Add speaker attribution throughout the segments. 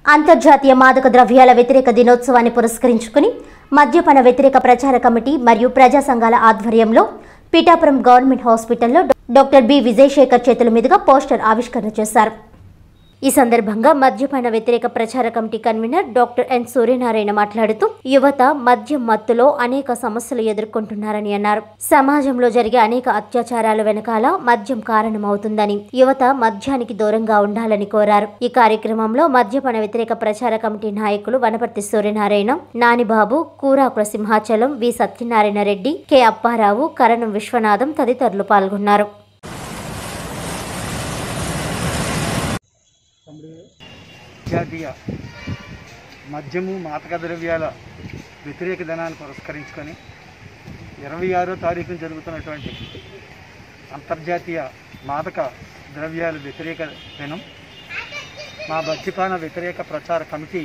Speaker 1: అంతర్జాతీయ మాదక ద్రవ్యాల వ్యతిరేక దినోత్సవాన్ని పురస్కరించుకుని మద్యపాన వ్యతిరేక ప్రచార కమిటీ మరియు ప్రజా సంఘాల ఆధ్వర్యంలో పిఠాపురం గవర్నమెంట్ హాస్పిటల్లో డాక్టర్ బి విజయశేఖర్ చేతుల మీదుగా పోస్టర్ ఆవిష్కరణ చేశారు ఈ సందర్భంగా మద్యపాన వ్యతిరేక ప్రచార committee convener doctor N Suryanarayana మాట్లాడుతూ యువత మద్యం మత్తులో అనేక సమస్యలు ఎదుర్కొంటున్నారని అన్నారు సమాజంలో జరిగే అనేక అత్యాచారాల వెనకాల మద్యం కారణమవుతుందని యువత మద్యానికి దూరంగా ఉండాలని కోరారు ఈ కార్యక్రమంలో మద్యపాన వ్యతిరేక ప్రచార కమిటీ నాయకులు వనపర్తి సూర్యనారాయణ నానిబాబు కూరాకుల సింహాచలం వి సత్యనారాయణ రెడ్డి కె అప్పారావు కరణం విశ్వనాథం తదితరులు పాల్గొన్నారు
Speaker 2: జాతీయ మద్యము మాదక ద్రవ్యాల వ్యతిరేక దినాన్ని పురస్కరించుకొని ఇరవై ఆరో తారీఖున జరుగుతున్నటువంటి అంతర్జాతీయ మాదక ద్రవ్యాల వ్యతిరేక దినం మా మద్యపాన వ్యతిరేక ప్రచార కమిటీ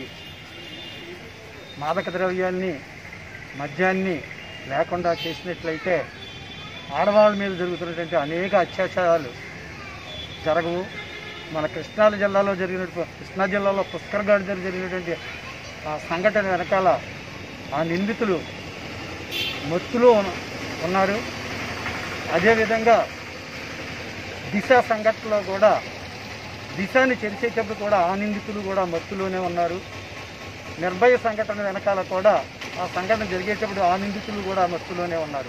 Speaker 2: మాదక ద్రవ్యాల్ని మద్యాన్ని లేకుండా చేసినట్లయితే ఆడవాళ్ళ మీద జరుగుతున్నటువంటి అనేక అత్యాచారాలు జరగవు మన కృష్ణా జిల్లాలో జరిగినటువంటి కృష్ణా జిల్లాలో పుష్కర్గాడ్ దగ్గర జరిగినటువంటి ఆ సంఘటన వెనకాల ఆ నిందితులు మత్తులో ఉన్న- ఉన్నారు అదేవిధంగా దిశ సంఘటనలో కూడా దిశని చెరిచేటప్పుడు కూడా ఆ నిందితులు కూడా మత్తులోనే ఉన్నారు నిర్భయ సంఘటన వెనకాల కూడా ఆ సంఘటన జరిగేటప్పుడు ఆ నిందితులు కూడా మత్తులోనే ఉన్నారు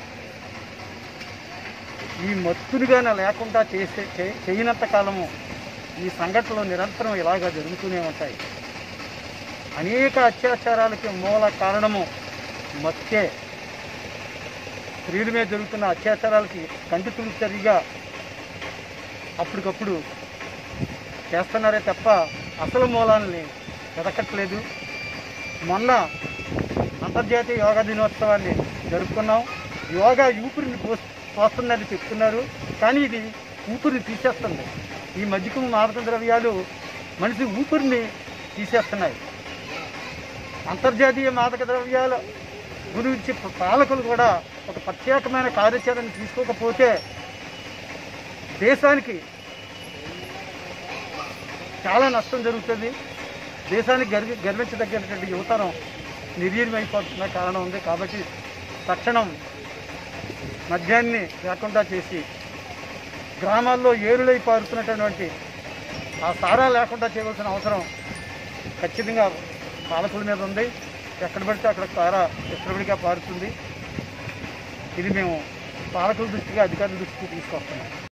Speaker 2: ఈ మత్తులుగానే లేకుండా చేసే చే- చేయనంత కాలము ఈ సంఘటనలు నిరంతరం ఇలాగా జరుగుతూనే ఉంటాయి అనేక అత్యాచారాలకి మూల కారణము మత్తే స్త్రీల మీద జరుగుతున్న అత్యాచారాలకి కంటి తులుసరిగా అప్పటికప్పుడు చేస్తున్నారే తప్ప అసలు మూలాలని వెతకట్లేదు మొన్న అంతర్జాతీయ యోగా దినోత్సవాన్ని జరుపుకున్నాం యోగా ఊపిరిని పోస్ పోస్తుందని చెప్తున్నారు కానీ ఇది ఊపిరిని తీసేస్తుంది ఈ మధ్యకము మాదక ద్రవ్యాలు మనిషి ఊపిరిని తీసేస్తున్నాయి అంతర్జాతీయ మాదక ద్రవ్యాల గురించి పాలకులు కూడా ఒక ప్రత్యేకమైన కార్యాచరణ తీసుకోకపోతే దేశానికి చాలా నష్టం జరుగుతుంది దేశానికి గర్వి గర్వించదగినటువంటి యువతరం నిర్వీర్యమైపోతున్న కారణం ఉంది కాబట్టి తక్షణం మద్యాన్ని లేకుండా చేసి గ్రామాల్లో ఏరులై పారుతున్నటువంటి ఆ సారా లేకుండా చేయవలసిన అవసరం ఖచ్చితంగా పాలకుల మీద ఉంది ఎక్కడ పడితే అక్కడ సారా ఎక్కడిగా పారుతుంది ఇది మేము పాలకుల దృష్టిగా అధికారుల దృష్టికి తీసుకొస్తున్నాం